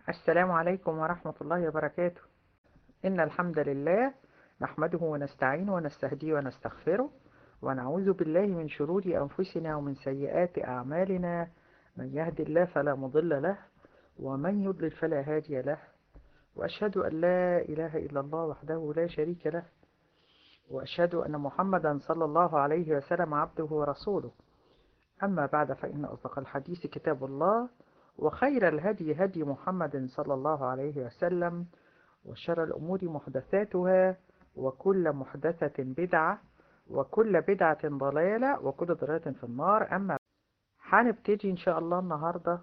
السلام عليكم ورحمة الله وبركاته إن الحمد لله نحمده ونستعينه ونستهديه ونستغفره ونعوذ بالله من شرور أنفسنا ومن سيئات أعمالنا من يهد الله فلا مضل له ومن يضلل فلا هادي له وأشهد أن لا إله إلا الله وحده لا شريك له وأشهد أن محمدا صلى الله عليه وسلم عبده ورسوله أما بعد فإن أصدق الحديث كتاب الله وخير الهدي هدي محمد صلى الله عليه وسلم وشر الأمور محدثاتها وكل محدثة بدعة وكل بدعة ضلالة وكل ضلالة في النار أما هنبتدي إن شاء الله النهاردة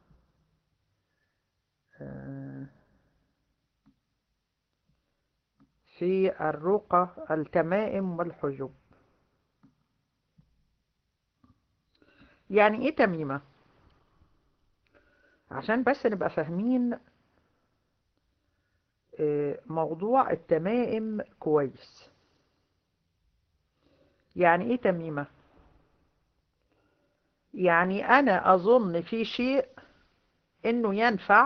في الرقى التمائم والحجب يعني ايه تميمة عشان بس نبقى فاهمين موضوع التمائم كويس يعني ايه تميمة يعني انا اظن في شيء انه ينفع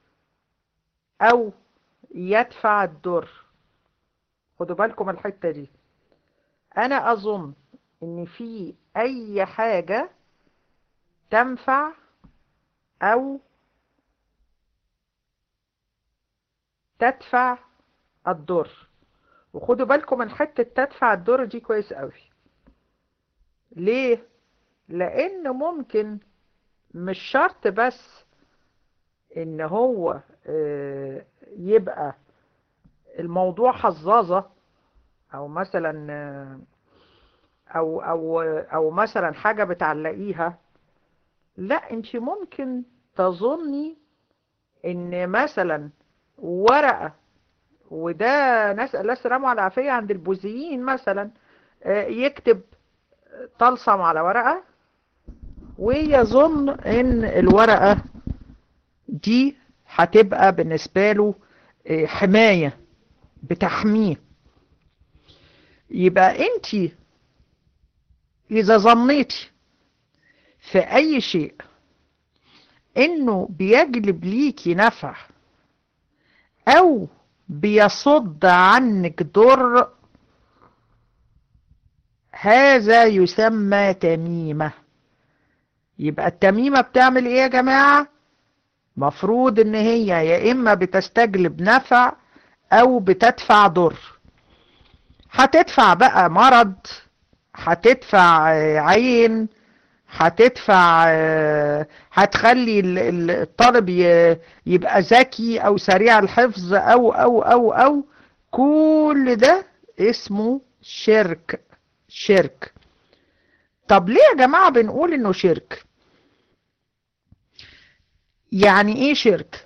او يدفع الضر خدوا بالكم الحتة دي انا اظن ان في اي حاجة تنفع او تدفع الضر وخدوا بالكم من حتة تدفع الضر دي كويس قوي ليه لان ممكن مش شرط بس ان هو يبقى الموضوع حظاظة او مثلا او او او مثلا حاجة بتعلقيها لا انت ممكن تظني ان مثلا ورقة وده نسأل الله السلامة والعافية عند البوذيين مثلا يكتب طلسم على ورقة ويظن ان الورقة دي هتبقى بالنسبة له حماية بتحميه يبقى انت اذا ظنيتي في اي شيء انه بيجلب ليكي نفع او بيصد عنك ضر هذا يسمى تميمة يبقى التميمة بتعمل ايه يا جماعة مفروض ان هي يا اما بتستجلب نفع او بتدفع ضر هتدفع بقى مرض هتدفع عين هتدفع هتخلي الطالب يبقى ذكي او سريع الحفظ او او او او كل ده اسمه شرك شرك طب ليه يا جماعة بنقول انه شرك يعني ايه شرك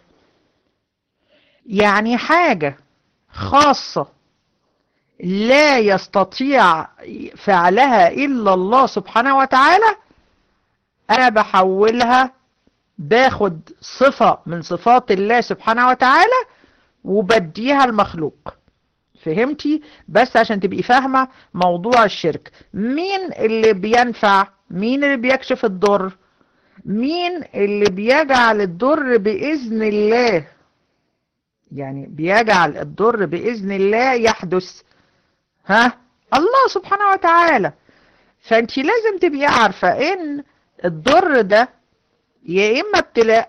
يعني حاجة خاصة لا يستطيع فعلها إلا الله سبحانه وتعالى أنا بحولها باخد صفة من صفات الله سبحانه وتعالى وبديها المخلوق فهمتي بس عشان تبقي فاهمة موضوع الشرك مين اللي بينفع مين اللي بيكشف الضر مين اللي بيجعل الضر بإذن الله يعني بيجعل الضر بإذن الله يحدث ها الله سبحانه وتعالى فانت لازم تبقي عارفة ان الضر ده يا اما ابتلاء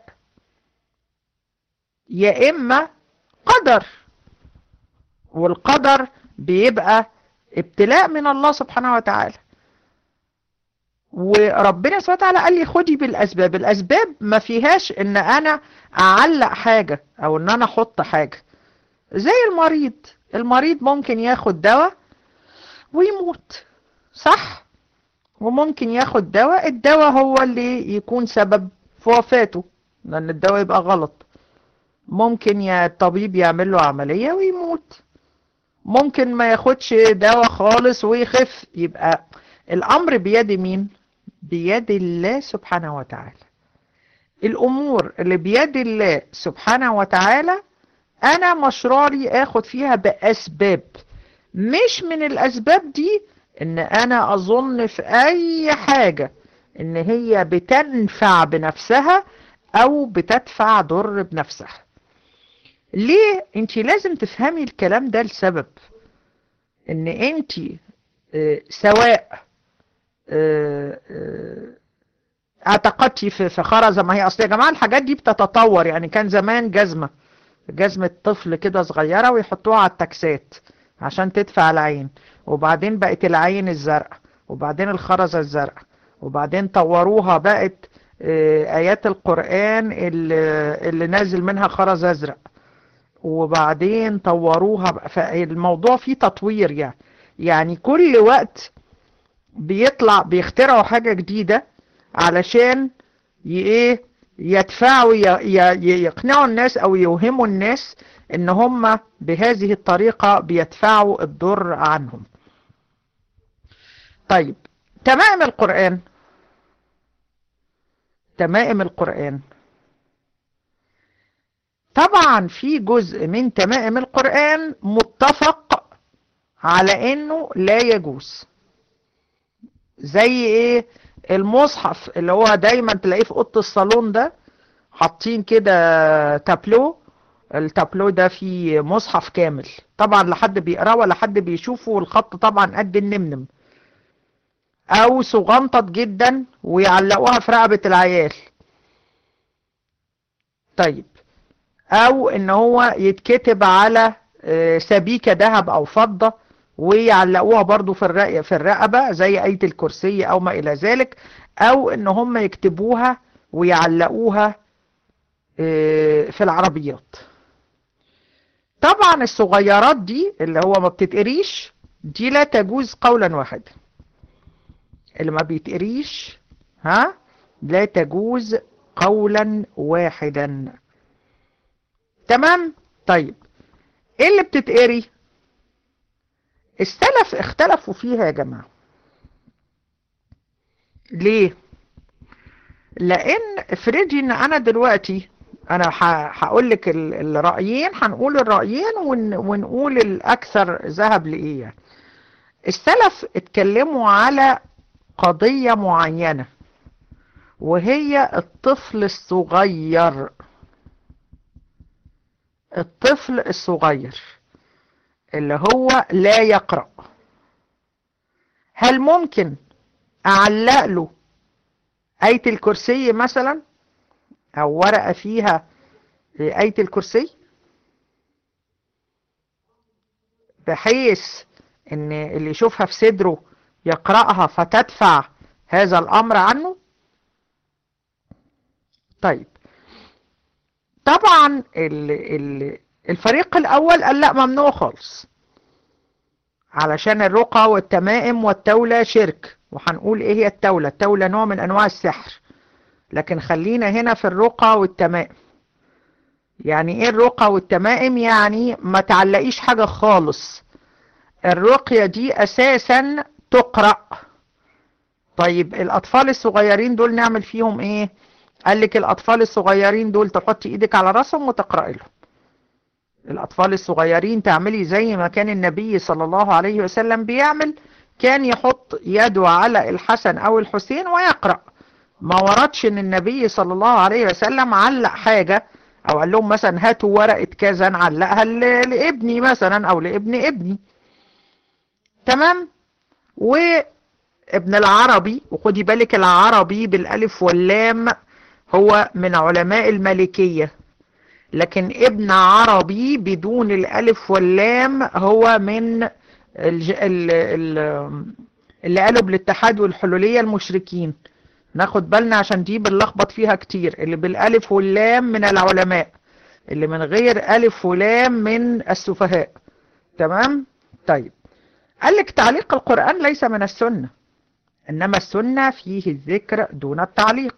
يا اما قدر والقدر بيبقى ابتلاء من الله سبحانه وتعالى وربنا سبحانه وتعالى قال لي خدي بالاسباب الاسباب ما فيهاش ان انا اعلق حاجة او ان انا احط حاجة زي المريض المريض ممكن ياخد دواء ويموت صح وممكن ياخد دواء الدواء هو اللي يكون سبب في وفاته لان الدواء يبقى غلط ممكن يا الطبيب يعمل له عملية ويموت ممكن ما ياخدش دواء خالص ويخف يبقى الامر بيد مين بيد الله سبحانه وتعالى الامور اللي بيد الله سبحانه وتعالى انا مشراري اخد فيها باسباب مش من الاسباب دي ان انا اظن في اي حاجة ان هي بتنفع بنفسها او بتدفع ضر بنفسها ليه انت لازم تفهمي الكلام ده لسبب ان انت اه سواء اه اه اعتقدتي في في خرزه ما هي اصل يا جماعه الحاجات دي بتتطور يعني كان زمان جزمه جزمه طفل كده صغيره ويحطوها على التاكسات عشان تدفع العين وبعدين بقت العين الزرقاء وبعدين الخرزه الزرقاء وبعدين طوروها بقت ايات القران اللي, اللي نازل منها خرز ازرق وبعدين طوروها فالموضوع فيه تطوير يعني يعني كل وقت بيطلع بيخترعوا حاجه جديده علشان ايه يدفعوا يقنعوا الناس او يوهموا الناس ان هم بهذه الطريقة بيدفعوا الضر عنهم طيب تمائم القرآن تمائم القرآن طبعا في جزء من تمائم القرآن متفق على انه لا يجوز زي ايه المصحف اللي هو دايما تلاقيه في اوضه الصالون ده حاطين كده تابلو التابلو ده فيه مصحف كامل طبعا لا حد بيقراه ولا حد بيشوفه والخط طبعا قد النمنم او صغنطط جدا ويعلقوها في رقبه العيال طيب او ان هو يتكتب على سبيكه ذهب او فضه ويعلقوها برضو في الرقبة, في الرقبة زي آية الكرسي أو ما إلى ذلك أو إن هم يكتبوها ويعلقوها في العربيات طبعا الصغيرات دي اللي هو ما بتتقريش دي لا تجوز قولا واحدا اللي ما بيتقريش ها لا تجوز قولا واحدا تمام طيب ايه اللي بتتقري السلف اختلفوا فيها يا جماعة ليه لان افرضي ان انا دلوقتي انا هقول لك الرأيين هنقول الرأيين ونقول الاكثر ذهب لايه يعني السلف اتكلموا على قضية معينة وهي الطفل الصغير الطفل الصغير اللي هو لا يقرأ هل ممكن أعلق له آية الكرسي مثلا أو ورقة فيها آية الكرسي بحيث إن اللي يشوفها في صدره يقرأها فتدفع هذا الأمر عنه طيب طبعا ال ال الفريق الأول قال لا ممنوع خالص علشان الرقى والتمائم والتولة شرك وهنقول ايه هي التولة التولة نوع من انواع السحر لكن خلينا هنا في الرقى والتمائم يعني ايه الرقى والتمائم يعني ما تعلقيش حاجة خالص الرقية دي اساسا تقرأ طيب الاطفال الصغيرين دول نعمل فيهم ايه قال لك الاطفال الصغيرين دول تحطي ايدك على راسهم وتقرأي لهم الأطفال الصغيرين تعملي زي ما كان النبي صلى الله عليه وسلم بيعمل كان يحط يده على الحسن أو الحسين ويقرأ ما وردش ان النبي صلى الله عليه وسلم علق حاجة او قال لهم مثلا هاتوا ورقة كذا نعلقها لابني مثلا او لابن ابني تمام وابن العربي وخدي بالك العربي بالالف واللام هو من علماء المالكية لكن ابن عربي بدون الالف واللام هو من الج... ال... ال... اللي قالوا بالاتحاد والحلولية المشركين ناخد بالنا عشان دي بنلخبط فيها كتير اللي بالالف واللام من العلماء اللي من غير الف ولام من السفهاء تمام طيب قال لك تعليق القرآن ليس من السنة انما السنة فيه الذكر دون التعليق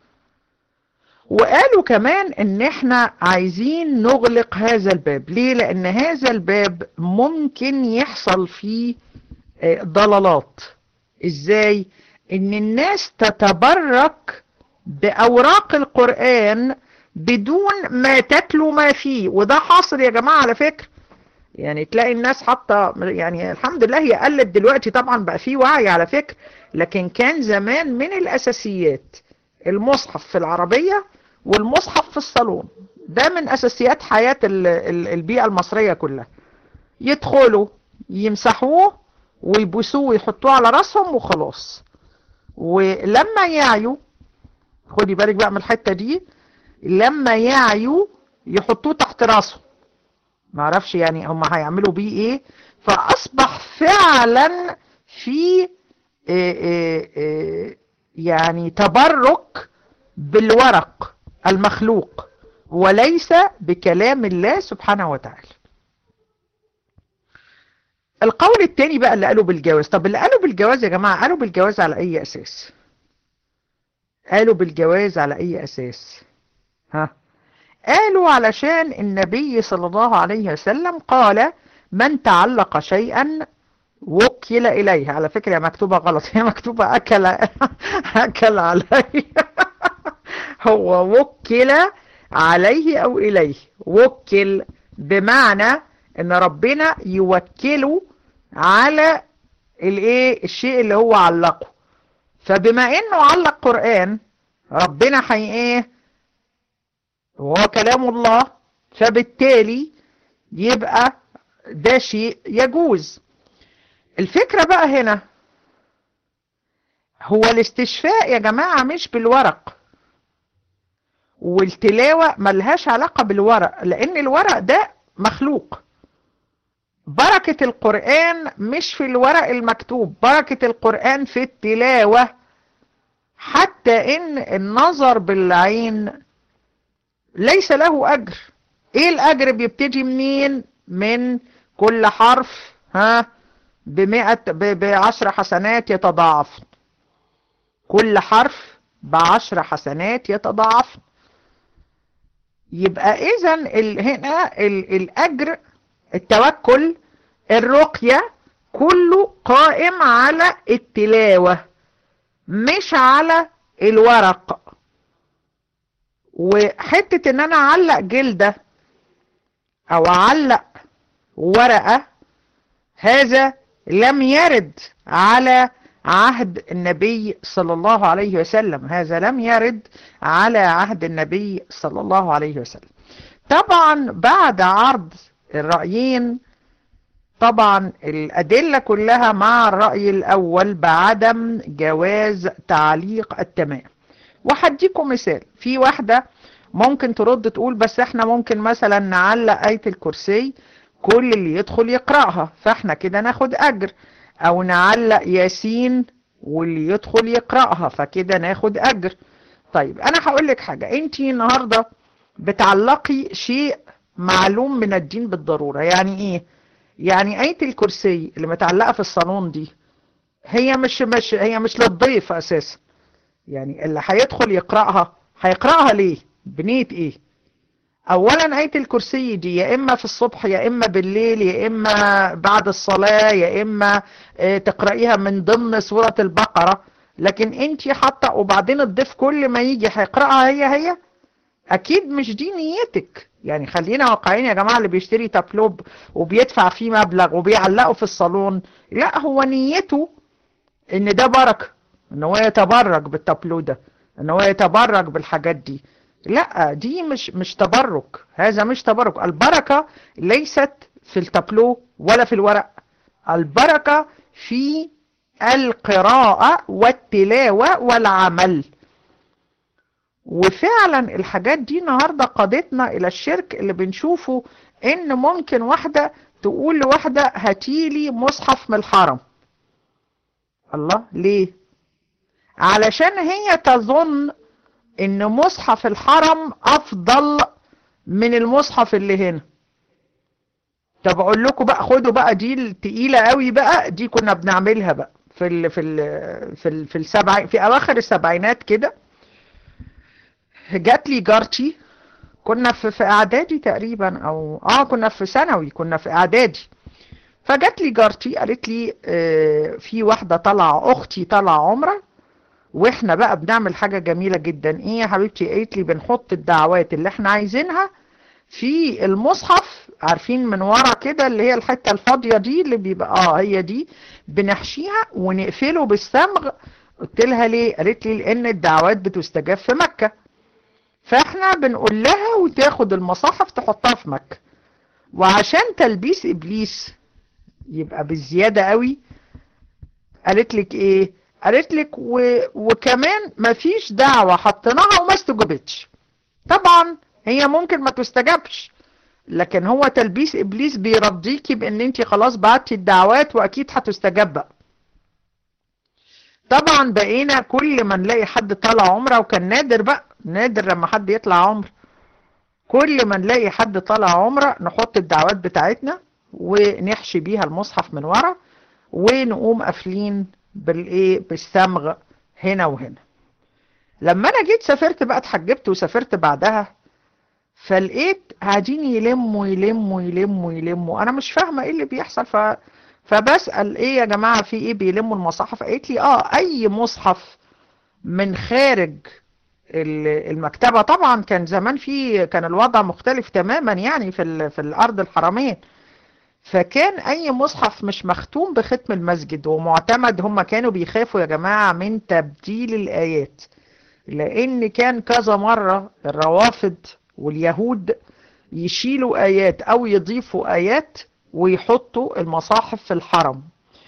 وقالوا كمان ان احنا عايزين نغلق هذا الباب ليه لان هذا الباب ممكن يحصل فيه ضلالات ازاي ان الناس تتبرك باوراق القرآن بدون ما تتلو ما فيه وده حاصل يا جماعة على فكرة يعني تلاقي الناس حاطه يعني الحمد لله هي قلت دلوقتي طبعا بقى فيه وعي على فكرة لكن كان زمان من الاساسيات المصحف في العربية والمصحف في الصالون ده من اساسيات حياة البيئة المصرية كلها يدخلوا يمسحوه ويبوسوه ويحطوه على راسهم وخلاص ولما يعيوا خدي بالك بقى من الحتة دي لما يعيوا يحطوه تحت راسه معرفش يعني هم هيعملوا بيه ايه فاصبح فعلا في يعني تبرك بالورق المخلوق وليس بكلام الله سبحانه وتعالى القول التاني بقى اللي قالوا بالجواز طب اللي قالوا بالجواز يا جماعة قالوا بالجواز على اي اساس قالوا بالجواز على اي اساس ها قالوا علشان النبي صلى الله عليه وسلم قال من تعلق شيئا وكل إليه على فكرة مكتوبة غلط هي مكتوبة أكل أكل عليه هو وكل عليه أو إليه وكل بمعنى ان ربنا يوكله على الايه الشيء اللي هو علقه فبما انه علق قرآن ربنا حي ايه وهو كلام الله فبالتالي يبقى ده شيء يجوز الفكرة بقى هنا هو الاستشفاء يا جماعة مش بالورق والتلاوة ملهاش علاقة بالورق لان الورق ده مخلوق بركة القرآن مش في الورق المكتوب بركة القرآن في التلاوة حتى ان النظر بالعين ليس له اجر ايه الاجر بيبتدي منين من كل حرف ها بمئة بعشر حسنات يتضاعف كل حرف بعشر حسنات يتضاعف يبقى اذا هنا ال الاجر التوكل الرقية كله قائم على التلاوة مش على الورق وحتة ان انا اعلق جلدة او اعلق ورقة هذا لم يرد على عهد النبي صلى الله عليه وسلم هذا لم يرد على عهد النبي صلى الله عليه وسلم طبعا بعد عرض الرأيين طبعا الأدلة كلها مع الرأي الأول بعدم جواز تعليق التمام وهديكم مثال في واحدة ممكن ترد تقول بس احنا ممكن مثلا نعلق آية الكرسي كل اللي يدخل يقرأها فاحنا كده ناخد أجر أو نعلق ياسين واللي يدخل يقرأها فكده ناخد أجر طيب أنا هقول لك حاجة انتي النهاردة بتعلقي شيء معلوم من الدين بالضرورة يعني ايه يعني آية الكرسي اللي متعلقة في الصالون دي هي مش مش هي مش للضيف اساسا يعني اللي هيدخل يقرأها هيقرأها ليه بنية ايه اولا آية الكرسي دي يا اما في الصبح يا اما بالليل يا اما بعد الصلاة يا اما تقرأيها من ضمن سورة البقرة لكن انت حاطه وبعدين الضيف كل ما يجي هيقرأها هي هي اكيد مش دي نيتك يعني خلينا واقعيين يا جماعة اللي بيشتري تابلوب وبيدفع فيه مبلغ وبيعلقه في الصالون لا هو نيته ان ده بركة ان هو يتبرك بالتابلو ده ان هو يتبرك بالحاجات دي لا دي مش مش تبرك هذا مش تبرك البركة ليست في التابلو ولا في الورق البركة في القراءة والتلاوة والعمل وفعلا الحاجات دي النهاردة قادتنا الى الشرك اللي بنشوفه ان ممكن واحدة تقول لواحدة هاتيلي مصحف من الحرم الله ليه علشان هي تظن ان مصحف الحرم افضل من المصحف اللي هنا طب اقول لكم بقى خدوا بقى دي التقيلة قوي بقى دي كنا بنعملها بقى في ال في ال في ال في السبع في اواخر السبعينات كده جات لي جارتي كنا في في اعدادي تقريبا او اه كنا في ثانوي كنا في اعدادي فجات لي جارتي قالت لي آه في واحده طالعه اختي طالعه عمره واحنا بقى بنعمل حاجه جميله جدا ايه يا حبيبتي قالت لي بنحط الدعوات اللي احنا عايزينها في المصحف عارفين من ورا كده اللي هي الحته الفاضيه دي اللي بيبقى اه هي دي بنحشيها ونقفله بالصمغ قلت لها ليه قالت لي لان الدعوات بتستجاب في مكه فاحنا بنقول لها وتاخد المصاحف تحطها في مكة وعشان تلبيس ابليس يبقى بالزيادة قوي قالت لك ايه قالت لك و... وكمان مفيش دعوة حطيناها وما استجابتش طبعا هي ممكن ما تستجابش لكن هو تلبيس ابليس بيرضيكي بان انت خلاص بعتي الدعوات واكيد هتستجاب بقى طبعا بقينا كل ما نلاقي حد طالع عمره وكان نادر بقى نادر لما حد يطلع عمره كل ما نلاقي حد طالع عمره نحط الدعوات بتاعتنا ونحشي بيها المصحف من ورا ونقوم قافلين بالايه بالصمغ هنا وهنا لما انا جيت سافرت بقى اتحجبت وسافرت بعدها فلقيت قاعدين يلموا يلموا يلموا يلموا انا مش فاهمه ايه اللي بيحصل ف فبسال ايه يا جماعه في ايه بيلموا المصاحف قالت لي اه اي مصحف من خارج المكتبه طبعا كان زمان في كان الوضع مختلف تماما يعني في في الارض الحرمين فكان اي مصحف مش مختوم بختم المسجد ومعتمد هم كانوا بيخافوا يا جماعه من تبديل الايات لان كان كذا مره الروافض واليهود يشيلوا آيات أو يضيفوا آيات ويحطوا المصاحف في الحرم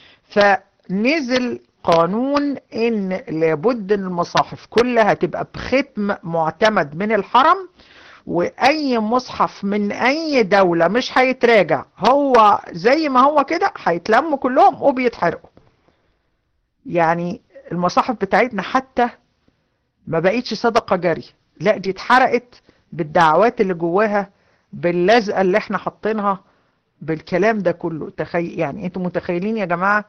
فنزل قانون ان لابد ان المصاحف كلها تبقى بختم معتمد من الحرم واي مصحف من اي دولة مش هيتراجع هو زي ما هو كده هيتلموا كلهم وبيتحرقوا يعني المصاحف بتاعتنا حتى ما بقيتش صدقة جارية لا دي اتحرقت بالدعوات اللي جواها باللزقه اللي احنا حاطينها بالكلام ده كله تخيل يعني انتوا متخيلين يا جماعه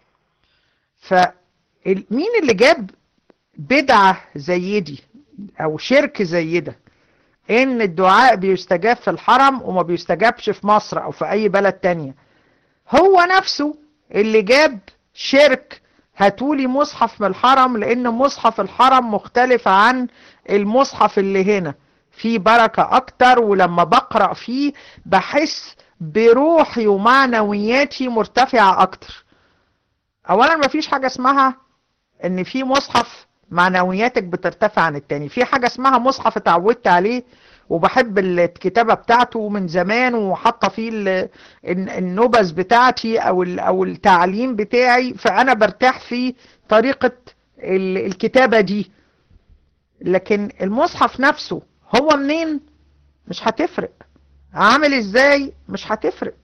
فمين اللي جاب بدعه زي دي او شرك زي ده ان الدعاء بيستجاب في الحرم وما بيستجابش في مصر او في اي بلد تانية هو نفسه اللي جاب شرك هاتولي مصحف من الحرم لان مصحف الحرم مختلف عن المصحف اللي هنا فيه بركة أكتر ولما بقرأ فيه بحس بروحي ومعنوياتي مرتفعة أكتر أولا مفيش حاجة اسمها إن في مصحف معنوياتك بترتفع عن التاني في حاجة اسمها مصحف اتعودت عليه وبحب الكتابة بتاعته من زمان وحاطة فيه النبذ بتاعتي أو أو التعليم بتاعي فأنا برتاح في طريقة الكتابة دي لكن المصحف نفسه هو منين مش هتفرق عامل ازاي مش هتفرق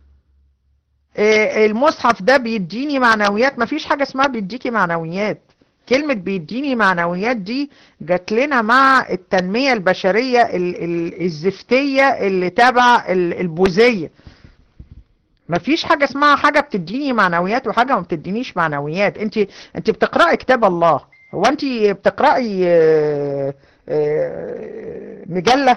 المصحف ده بيديني معنويات مفيش حاجة اسمها بيديكي معنويات كلمة بيديني معنويات دي جات لنا مع التنمية البشرية الزفتية اللي تبع البوذية مفيش حاجة اسمها حاجة بتديني معنويات وحاجة ما بتدينيش معنويات انت انت بتقرأي كتاب الله هو انت بتقرأي مجلة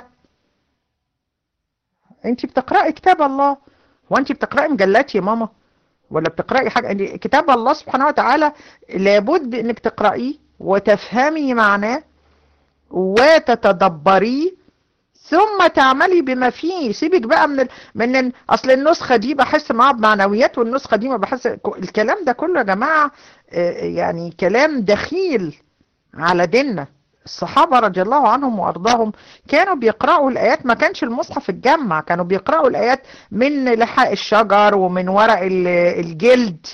انت بتقرأي كتاب الله وانت بتقرأي مجلات يا ماما ولا بتقرأي حاجة يعني كتاب الله سبحانه وتعالى لابد انك تقرأيه وتفهمي معناه وتتدبريه ثم تعملي بما فيه سيبك بقى من ال... من ال... اصل النسخه دي بحس معاها بمعنويات والنسخه دي ما بحس الكلام ده كله يا جماعه يعني كلام دخيل على ديننا الصحابة رضي الله عنهم وأرضاهم كانوا بيقرأوا الآيات ما كانش المصحف اتجمع كانوا بيقرأوا الآيات من لحاء الشجر ومن ورق الجلد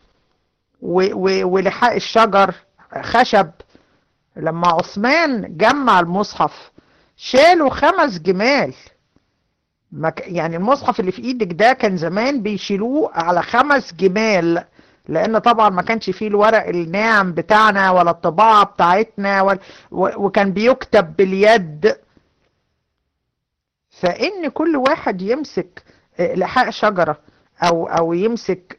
ولحاء الشجر خشب لما عثمان جمع المصحف شالوا خمس جمال يعني المصحف اللي في ايدك ده كان زمان بيشيلوه على خمس جمال لان طبعا ما كانش فيه الورق الناعم بتاعنا ولا الطباعة بتاعتنا ولا وكان بيكتب باليد فان كل واحد يمسك لحاء شجرة او او يمسك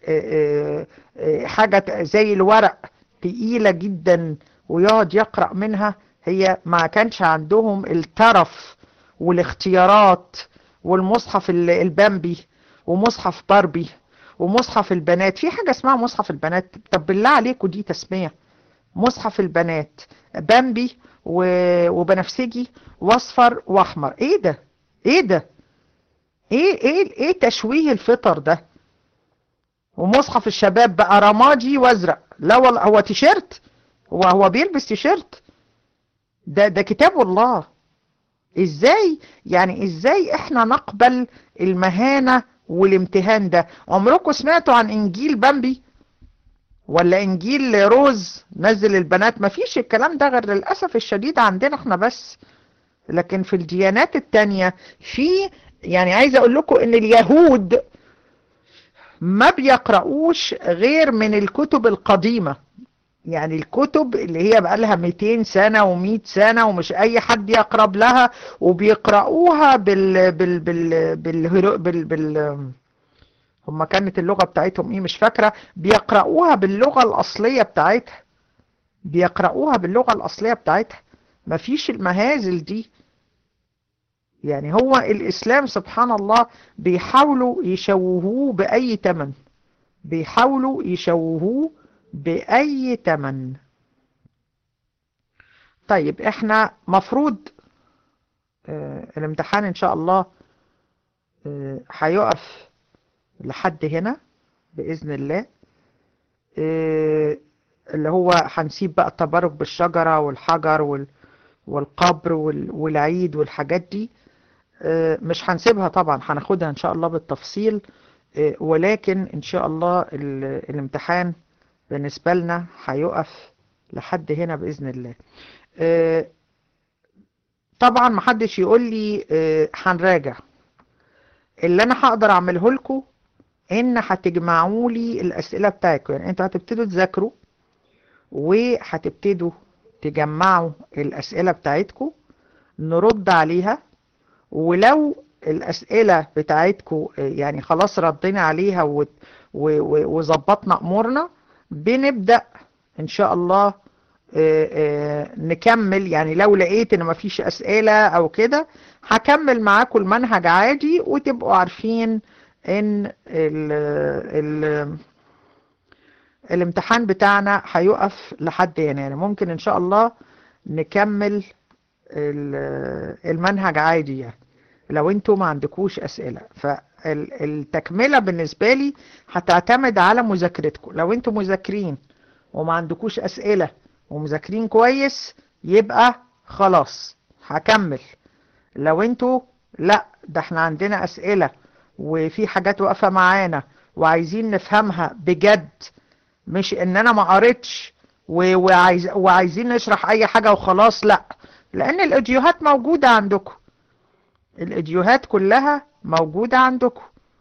حاجة زي الورق تقيلة جدا ويقعد يقرأ منها هي ما كانش عندهم الترف والاختيارات والمصحف البامبي ومصحف باربي ومصحف البنات في حاجة اسمها مصحف البنات طب بالله عليكم دي تسمية مصحف البنات بامبي وبنفسجي واصفر واحمر ايه ده ايه ده ايه ايه ايه تشويه الفطر ده ومصحف الشباب بقى رمادي وازرق لا والله هو تيشيرت هو هو بيلبس تيشيرت ده ده كتاب الله ازاي يعني ازاي احنا نقبل المهانة والامتهان ده عمركم سمعتوا عن انجيل بامبي ولا انجيل روز نزل البنات مفيش الكلام ده غير للأسف الشديد عندنا احنا بس لكن في الديانات التانية في يعني عايز اقول لكم ان اليهود ما بيقرؤوش غير من الكتب القديمة يعني الكتب اللي هي بقى لها 200 سنة و100 سنة ومش اي حد يقرب لها وبيقرؤوها بال بال بال بال, بال, بال هم كانت اللغة بتاعتهم ايه مش فاكرة بيقرؤوها باللغة الاصلية بتاعتها بيقرؤوها باللغة الاصلية بتاعتها مفيش المهازل دي يعني هو الإسلام سبحان الله بيحاولوا يشوهوه بأي تمن بيحاولوا يشوهوه بأي تمن طيب احنا مفروض اه الامتحان ان شاء الله اه هيقف لحد هنا بإذن الله اه اللي هو هنسيب بقى التبرك بالشجرة والحجر وال والقبر والعيد والحاجات دي مش هنسيبها طبعا هناخدها ان شاء الله بالتفصيل ولكن ان شاء الله الامتحان بالنسبة لنا هيقف لحد هنا بإذن الله طبعا محدش يقول لي هنراجع اللي انا هقدر اعمله لكم ان هتجمعوا لي الاسئله بتاعتكم يعني انتوا هتبتدوا تذاكروا وهتبتدوا تجمعوا الاسئله بتاعتكم نرد عليها ولو الأسئلة بتاعتكم يعني خلاص ردينا عليها وظبطنا أمورنا بنبدأ إن شاء الله نكمل يعني لو لقيت إن مفيش أسئلة أو كده هكمل معاكم المنهج عادي وتبقوا عارفين إن ال ال الامتحان بتاعنا هيقف لحد هنا يعني ممكن إن شاء الله نكمل المنهج عادي يعني لو انتوا ما عندكوش اسئله فالتكمله بالنسبه لي هتعتمد على مذاكرتكم لو انتوا مذاكرين وما عندكوش اسئله ومذاكرين كويس يبقى خلاص هكمل لو انتوا لا ده احنا عندنا اسئله وفي حاجات واقفه معانا وعايزين نفهمها بجد مش ان انا ما قريتش وعايز وعايزين نشرح اي حاجه وخلاص لا لان الايديوهات موجودة عندكم الايديوهات كلها موجودة عندكم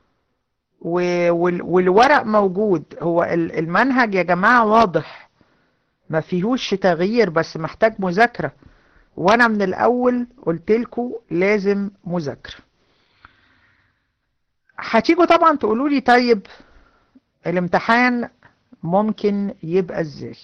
والورق موجود هو المنهج يا جماعة واضح ما فيهوش تغيير بس محتاج مذاكرة وانا من الاول قلت لكم لازم مذاكرة هتيجوا طبعا تقولوا لي طيب الامتحان ممكن يبقى ازاي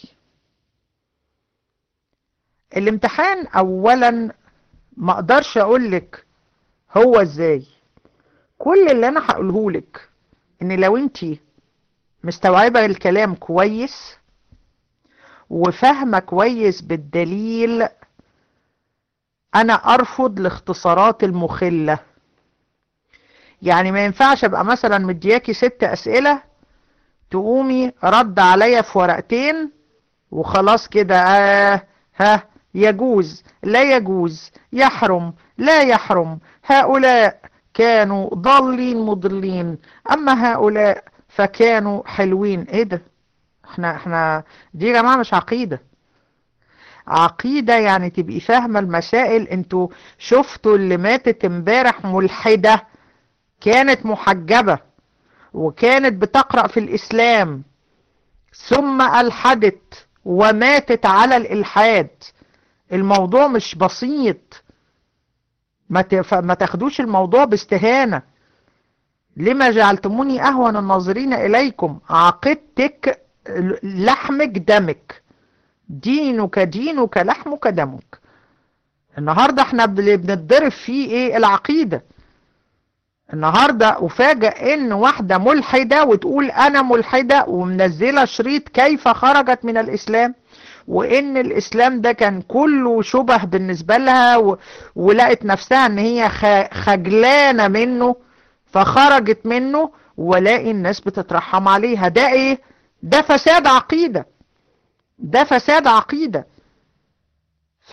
الامتحان اولا ما اقدرش اقولك هو ازاي كل اللي انا هقوله لك ان لو انت مستوعبة الكلام كويس وفاهمة كويس بالدليل انا ارفض الاختصارات المخلة يعني ما ينفعش ابقى مثلا مدياكي ست اسئلة تقومي رد عليا في ورقتين وخلاص كده آه ها يجوز لا يجوز يحرم لا يحرم هؤلاء كانوا ضالين مضلين اما هؤلاء فكانوا حلوين ايه ده احنا احنا دي يا جماعه مش عقيده عقيده يعني تبقي فاهمه المسائل انتوا شفتوا اللي ماتت امبارح ملحده كانت محجبه وكانت بتقرا في الاسلام ثم الحدت وماتت على الالحاد الموضوع مش بسيط ما ما تاخدوش الموضوع باستهانة لما جعلتموني أهون الناظرين إليكم عقيدتك لحمك دمك دينك دينك لحمك دمك النهاردة احنا بنتضرب فيه ايه العقيدة النهاردة أفاجأ إن واحدة ملحدة وتقول أنا ملحدة ومنزلة شريط كيف خرجت من الإسلام وإن الإسلام ده كان كله شبه بالنسبة لها و... ولقت نفسها إن هي خ... خجلانة منه فخرجت منه ولاقي الناس بتترحم عليها ده إيه؟ ده فساد عقيدة ده فساد عقيدة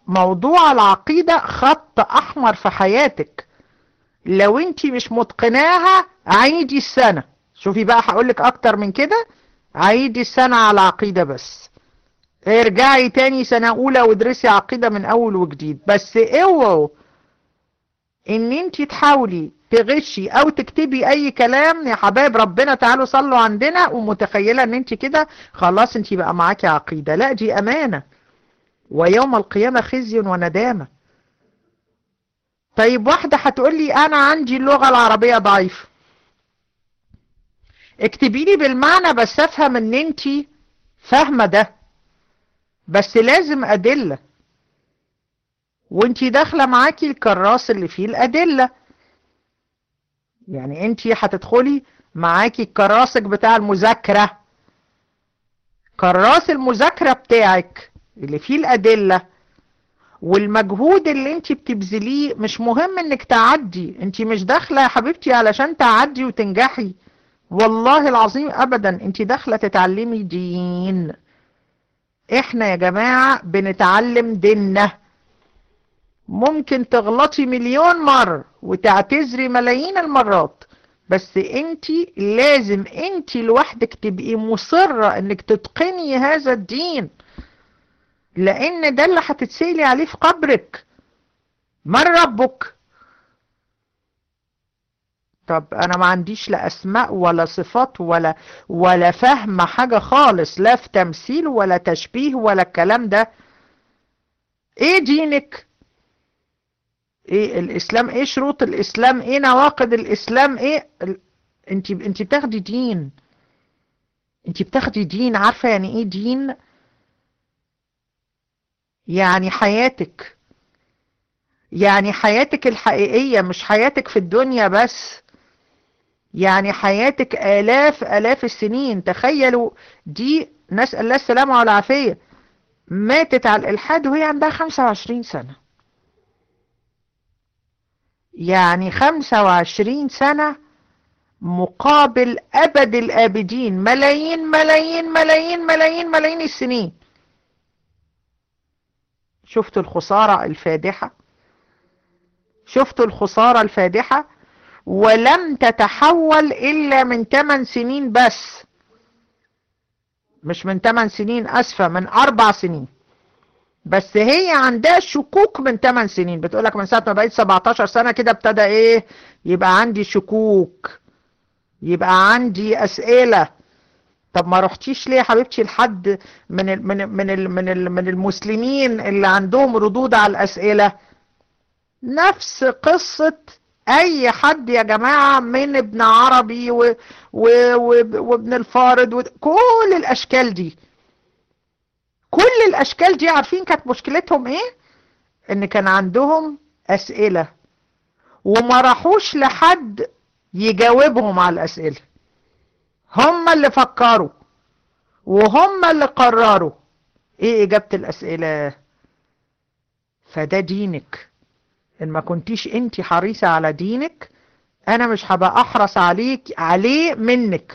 موضوع العقيدة خط احمر في حياتك لو انت مش متقناها عيدي السنة شوفي بقى هقولك اكتر من كده عيدي السنة على العقيدة بس ارجعي تاني سنة اولى وادرسي عقيدة من اول وجديد بس اوعوا ان انت تحاولي تغشي او تكتبي اي كلام يا حبايب ربنا تعالوا صلوا عندنا ومتخيلة ان انت كده خلاص انت بقى معاكي عقيدة لا دي امانة ويوم القيامة خزي وندامة طيب واحدة هتقولي انا عندي اللغة العربية ضعيفة اكتبي لي بالمعنى بس افهم ان انت فاهمة ده بس لازم ادلة وانت داخلة معاكي الكراس اللي فيه الادلة يعني انت هتدخلي معاكي الكراسك بتاع المذاكرة كراس المذاكرة بتاعك اللي فيه الادلة والمجهود اللي انت بتبذليه مش مهم انك تعدي انت مش داخلة يا حبيبتي علشان تعدي وتنجحي والله العظيم ابدا انت داخلة تتعلمي دين احنا يا جماعة بنتعلم ديننا ممكن تغلطي مليون مرة وتعتذري ملايين المرات بس انت لازم انت لوحدك تبقي مصرة انك تتقني هذا الدين لان ده اللي هتتسألي عليه في قبرك من ربك طب انا ما عنديش لا اسماء ولا صفات ولا ولا فهم حاجة خالص لا في تمثيل ولا تشبيه ولا الكلام ده ايه دينك ايه الاسلام ايه شروط الاسلام ايه نواقض الاسلام ايه ال... انت انت بتاخدي دين انت بتاخدي دين عارفة يعني ايه دين يعني حياتك يعني حياتك الحقيقية مش حياتك في الدنيا بس يعني حياتك آلاف آلاف السنين تخيلوا دي نسأل الله السلامة والعافية ماتت على الإلحاد وهي عندها 25 سنة يعني 25 سنة مقابل أبد الآبدين ملايين ملايين ملايين ملايين ملايين السنين شفتوا الخسارة الفادحة شفتوا الخسارة الفادحة ولم تتحول إلا من 8 سنين بس مش من 8 سنين أسفة من أربع سنين بس هي عندها شكوك من 8 سنين بتقولك من ساعة ما بقيت 17 سنة كده ابتدى ايه يبقى عندي شكوك يبقى عندي أسئلة طب ما رحتيش ليه يا حبيبتي لحد من ال من ال من ال من, ال من المسلمين اللي عندهم ردود على الأسئلة نفس قصة اي حد يا جماعة من ابن عربي و و و وابن الفارض وكل الاشكال دي كل الاشكال دي عارفين كانت مشكلتهم ايه ان كان عندهم اسئلة وما راحوش لحد يجاوبهم على الاسئلة هم اللي فكروا وهم اللي قرروا ايه اجابة الاسئلة فده دينك ان ما كنتيش انت حريصة على دينك انا مش هبقى احرص عليك عليه منك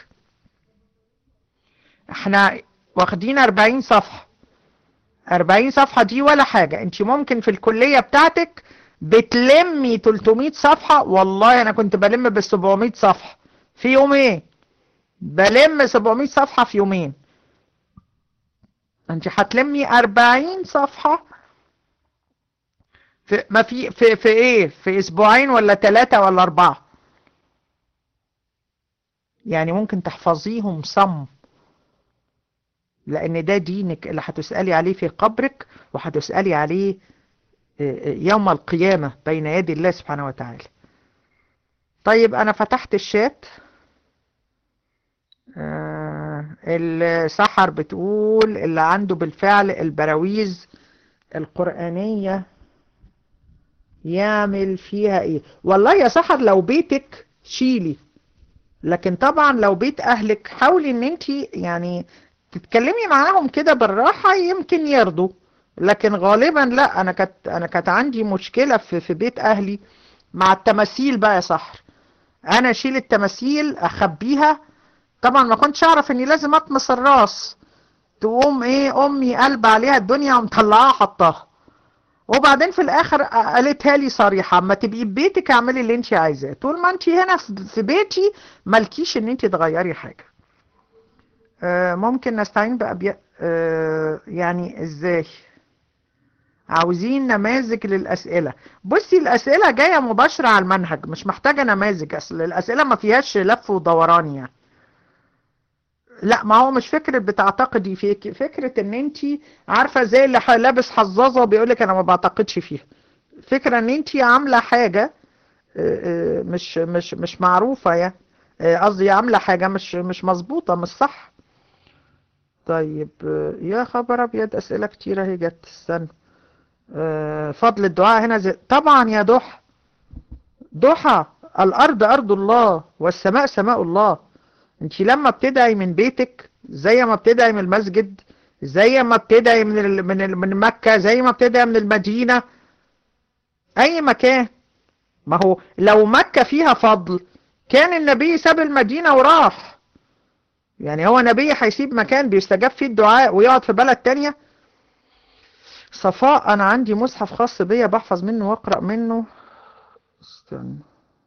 احنا واخدين 40 صفحة 40 صفحة دي ولا حاجة انت ممكن في الكلية بتاعتك بتلمي 300 صفحة والله انا كنت بلم بال 700 صفحة في يومين بلم 700 صفحة في يومين انت هتلمي 40 صفحة في ما في في في ايه في اسبوعين ولا ثلاثة ولا اربعة يعني ممكن تحفظيهم صم لان ده دينك اللي هتسألي عليه في قبرك وهتسألي عليه يوم القيامة بين يدي الله سبحانه وتعالى طيب انا فتحت الشات آه السحر بتقول اللي عنده بالفعل البراويز القرآنية يعمل فيها ايه والله يا سحر لو بيتك شيلي لكن طبعا لو بيت اهلك حاولي ان انت يعني تتكلمي معاهم كده بالراحة يمكن يرضوا لكن غالبا لا انا كانت انا كانت عندي مشكلة في في بيت اهلي مع التماثيل بقى يا سحر انا اشيل التماثيل اخبيها طبعا ما كنتش اعرف اني لازم اطمس الراس تقوم ايه امي قلب عليها الدنيا ومطلعاها حطاها وبعدين في الاخر قالتها لي صريحة اما تبقي ببيتك اعملي اللي انت عايزاه طول ما انت هنا في بيتي مالكيش ان انت تغيري حاجة آه ممكن نستعين بأبياء آه يعني ازاي عاوزين نماذج للأسئلة بصي الأسئلة جاية مباشرة على المنهج مش محتاجة نماذج أصل الأسئلة ما فيهاش لف ودوران يعني لا ما هو مش فكرة بتعتقدي فيك فكرة ان انت عارفة زي اللي لابس حظاظة وبيقولك انا ما بعتقدش فيها فكرة ان انت عاملة حاجة مش مش مش معروفة يعني قصدي عاملة حاجة مش مش مظبوطة مش صح طيب يا خبر ابيض اسئلة كتيرة هي جت استنى فضل الدعاء هنا زي طبعا يا ضحى ضحى الارض ارض الله والسماء سماء الله انت لما بتدعي من بيتك زي ما بتدعي من المسجد زي ما بتدعي من ال من ال من مكة زي ما بتدعي من المدينة اي مكان ما هو لو مكة فيها فضل كان النبي ساب المدينة وراح يعني هو نبي هيسيب مكان بيستجاب فيه الدعاء ويقعد في بلد تانية صفاء انا عندي مصحف خاص بيا بحفظ منه واقرأ منه استنى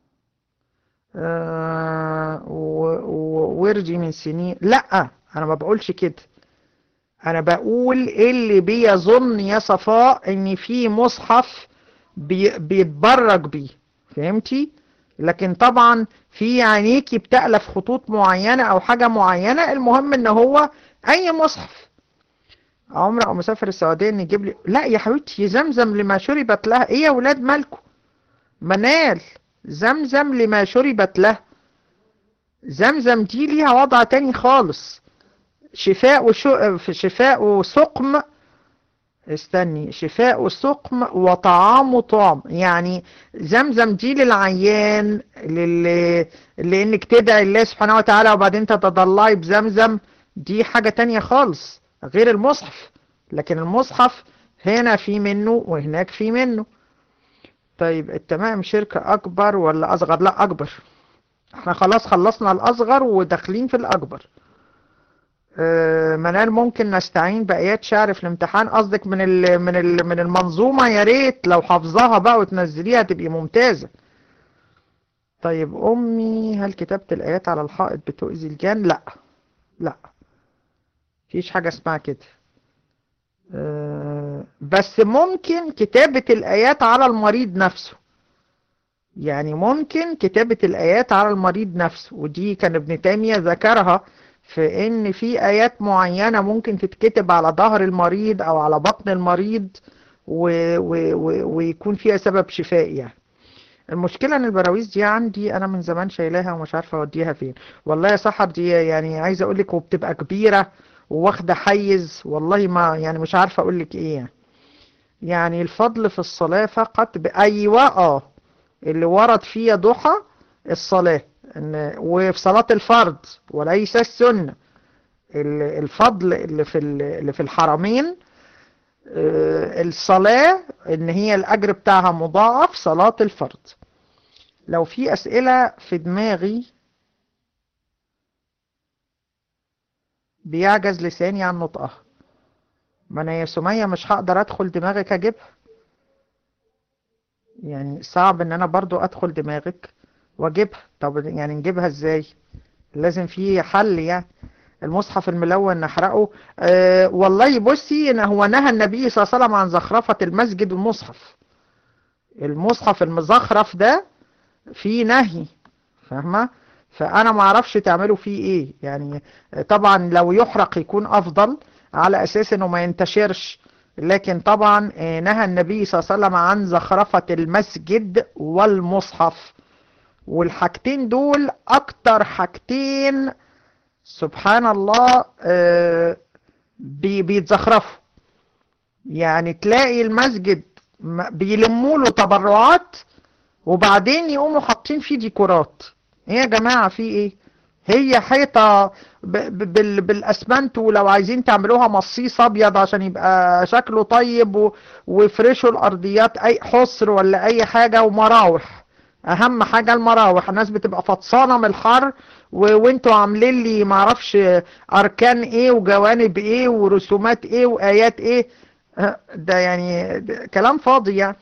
آه ووردي من سنين لا انا ما بقولش كده انا بقول اللي بيظن يا صفاء ان في مصحف بي بيتبرج بيه فهمتي لكن طبعا في عينيكي بتألف خطوط معينة او حاجة معينة المهم ان هو اي مصحف عمر او مسافر السعودية ان يجيب لي لا يا حبيبتي زمزم لما شربت لها ايه يا ولاد مالكم منال زمزم لما شربت له زمزم دي ليها وضع تاني خالص شفاء وشو... شفاء وسقم استني شفاء وسقم وطعام طعم يعني زمزم دي للعيان لل... لانك تدعي الله سبحانه وتعالى وبعدين تتضلعي بزمزم دي حاجة تانية خالص غير المصحف لكن المصحف هنا في منه وهناك في منه طيب التمام شركة أكبر ولا أصغر لا أكبر احنا خلاص خلصنا الأصغر وداخلين في الأكبر اه منال ممكن نستعين بآيات شعر في الامتحان قصدك من ال من ال من المنظومة يا ريت لو حافظاها بقى وتنزليها تبقي ممتازة طيب أمي هل كتبت الآيات على الحائط بتؤذي الجان لا لا مفيش حاجة اسمها كده بس ممكن كتابة الآيات على المريض نفسه يعني ممكن كتابة الآيات على المريض نفسه ودي كان ابن تيمية ذكرها في ان في آيات معينة ممكن تتكتب على ظهر المريض او على بطن المريض و و و ويكون فيها سبب شفاء يعني المشكلة ان البراويز دي عندي انا من زمان شايلاها ومش عارفة اوديها فين والله يا سحر دي يعني عايزة اقولك وبتبقى كبيرة وواخدة حيز والله ما يعني مش عارفة اقول لك ايه يعني. يعني الفضل في الصلاة فقط بأيوة اه اللي ورد فيها ضحى الصلاة إن وفي صلاة الفرض وليس السنة الفضل اللي في اللي في الحرمين الصلاة ان هي الاجر بتاعها مضاعف صلاة الفرض لو في اسئلة في دماغي بيعجز لساني عن نطقها ما انا يا سمية مش هقدر ادخل دماغك اجيبها يعني صعب ان انا برضو ادخل دماغك واجيبها طب يعني نجيبها ازاي لازم في حل يعني المصحف الملون نحرقه أه والله بصي ان هو نهى النبي صلى الله عليه وسلم عن زخرفة المسجد والمصحف المصحف المزخرف ده فيه نهي فاهمه فانا ما اعرفش تعملوا فيه ايه يعني طبعا لو يحرق يكون افضل على اساس انه ما ينتشرش لكن طبعا نهى النبي صلى الله عليه وسلم عن زخرفة المسجد والمصحف والحاجتين دول اكتر حاجتين سبحان الله بيتزخرفوا يعني تلاقي المسجد بيلموا له تبرعات وبعدين يقوموا حاطين فيه ديكورات ايه يا جماعة في ايه هي حيطة بالاسمنت ولو عايزين تعملوها مصيص ابيض عشان يبقى شكله طيب ويفرشوا الارضيات اي حصر ولا اي حاجة ومراوح اهم حاجة المراوح الناس بتبقى فطسانة من الحر و... وانتوا عاملين لي معرفش اركان ايه وجوانب ايه ورسومات ايه وايات ايه ده يعني ده كلام فاضي يعني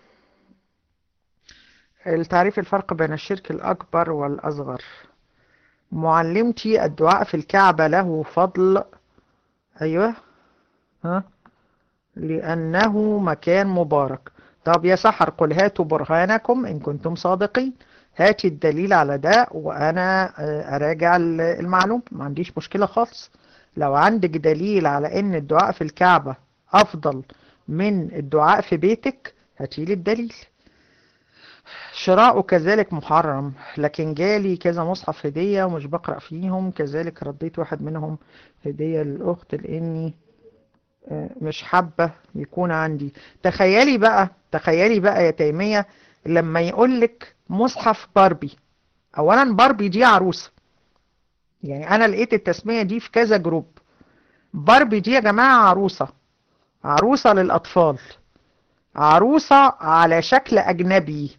التعريف الفرق بين الشرك الأكبر والأصغر معلمتي الدعاء في الكعبة له فضل أيوه ها لأنه مكان مبارك طب يا سحر قل هاتوا برهانكم إن كنتم صادقين هاتي الدليل على ده وأنا أراجع المعلوم ما عنديش مشكلة خالص لو عندك دليل على إن الدعاء في الكعبة أفضل من الدعاء في بيتك هاتيلي الدليل شراء كذلك محرم لكن جالي كذا مصحف هدية ومش بقرأ فيهم كذلك رديت واحد منهم هدية للأخت لأني مش حابة يكون عندي تخيلي بقى تخيلي بقى يا تيمية لما يقولك مصحف باربي أولا باربي دي عروسة يعني أنا لقيت التسمية دي في كذا جروب باربي دي يا جماعة عروسة عروسة للأطفال عروسة على شكل أجنبي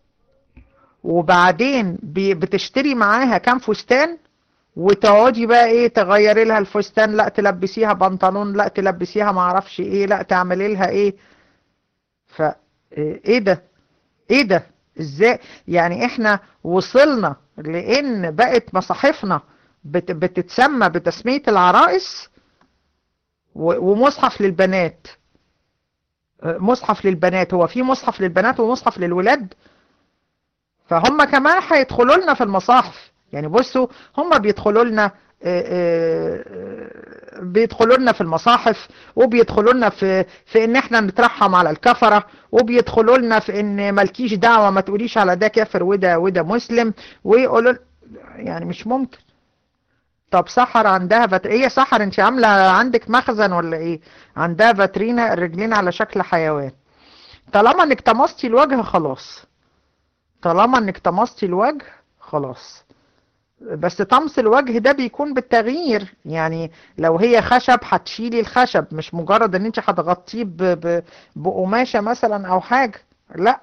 وبعدين بتشتري معاها كام فستان وتقعدي بقى ايه تغيري لها الفستان لا تلبسيها بنطلون لا تلبسيها معرفش ايه لا تعملي لها ايه ف ايه ده ايه ده ازاي يعني احنا وصلنا لان بقت مصاحفنا بت بتتسمى بتسمية العرائس ومصحف للبنات مصحف للبنات هو في مصحف للبنات ومصحف للولاد فهم كمان هيدخلوا لنا في المصاحف يعني بصوا هم بيدخلوا لنا بيدخلوا لنا في المصاحف وبيدخلوا لنا في في ان احنا نترحم على الكفره وبيدخلوا لنا في ان مالكيش دعوه ما تقوليش على ده كافر وده وده مسلم ويقولوا يعني مش ممكن طب سحر عندها فت... ايه يا سحر انت عامله عندك مخزن ولا ايه عندها فاترينا الرجلين على شكل حيوان طالما انك طمستي الوجه خلاص طالما انك طمستي الوجه خلاص بس طمس الوجه ده بيكون بالتغيير يعني لو هي خشب هتشيلي الخشب مش مجرد ان انت هتغطيه بقماشة مثلا او حاجة لا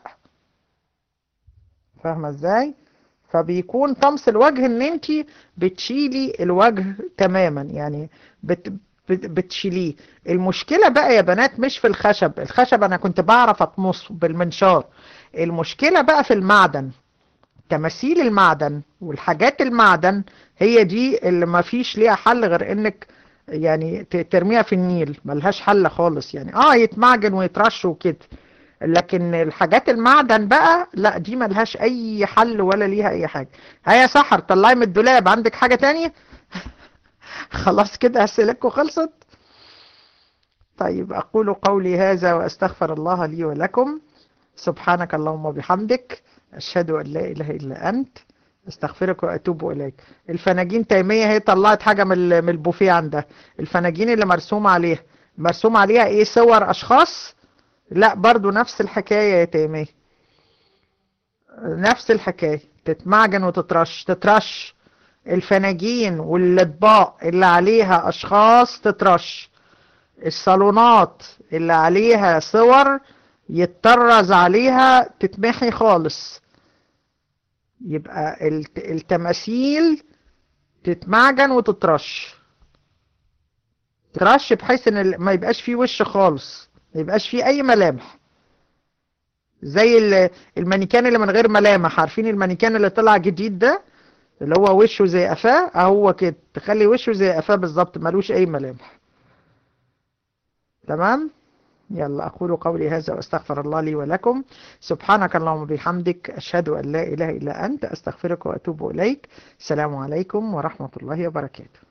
فاهمة ازاي فبيكون طمس الوجه ان انت بتشيلي الوجه تماما يعني بت بتشيليه المشكلة بقى يا بنات مش في الخشب الخشب انا كنت بعرف اطمسه بالمنشار المشكلة بقى في المعدن تماثيل المعدن والحاجات المعدن هي دي اللي ما فيش ليها حل غير انك يعني ترميها في النيل ملهاش حل خالص يعني اه يتمعجن ويترش وكده لكن الحاجات المعدن بقى لا دي ملهاش اي حل ولا ليها اي حاجة هيا سحر طلعي من الدولاب عندك حاجة تانية خلاص كده اسئلتكم خلصت طيب اقول قولي هذا واستغفر الله لي ولكم سبحانك اللهم وبحمدك أشهد أن لا إله إلا أنت استغفرك وأتوب إليك الفناجين تيمية هي طلعت حاجة من البوفيه عندها الفناجين اللي مرسوم عليها مرسوم عليها إيه صور أشخاص لا برضو نفس الحكاية يا تيمية نفس الحكاية تتمعجن وتترش تترش الفناجين والأطباق اللي عليها أشخاص تترش الصالونات اللي عليها صور يتطرز عليها تتمحي خالص يبقى التماثيل تتمعجن وتترش ترش بحيث ان ما يبقاش فيه وش خالص ما يبقاش فيه اي ملامح زي المانيكان اللي من غير ملامح عارفين المانيكان اللي طلع جديد ده اللي هو وشه زي قفاه اهو كده تخلي وشه زي قفاه بالظبط ملوش اي ملامح تمام يلا أقول قولي هذا وأستغفر الله لي ولكم سبحانك اللهم وبحمدك أشهد أن لا إله إلا أنت أستغفرك وأتوب إليك السلام عليكم ورحمة الله وبركاته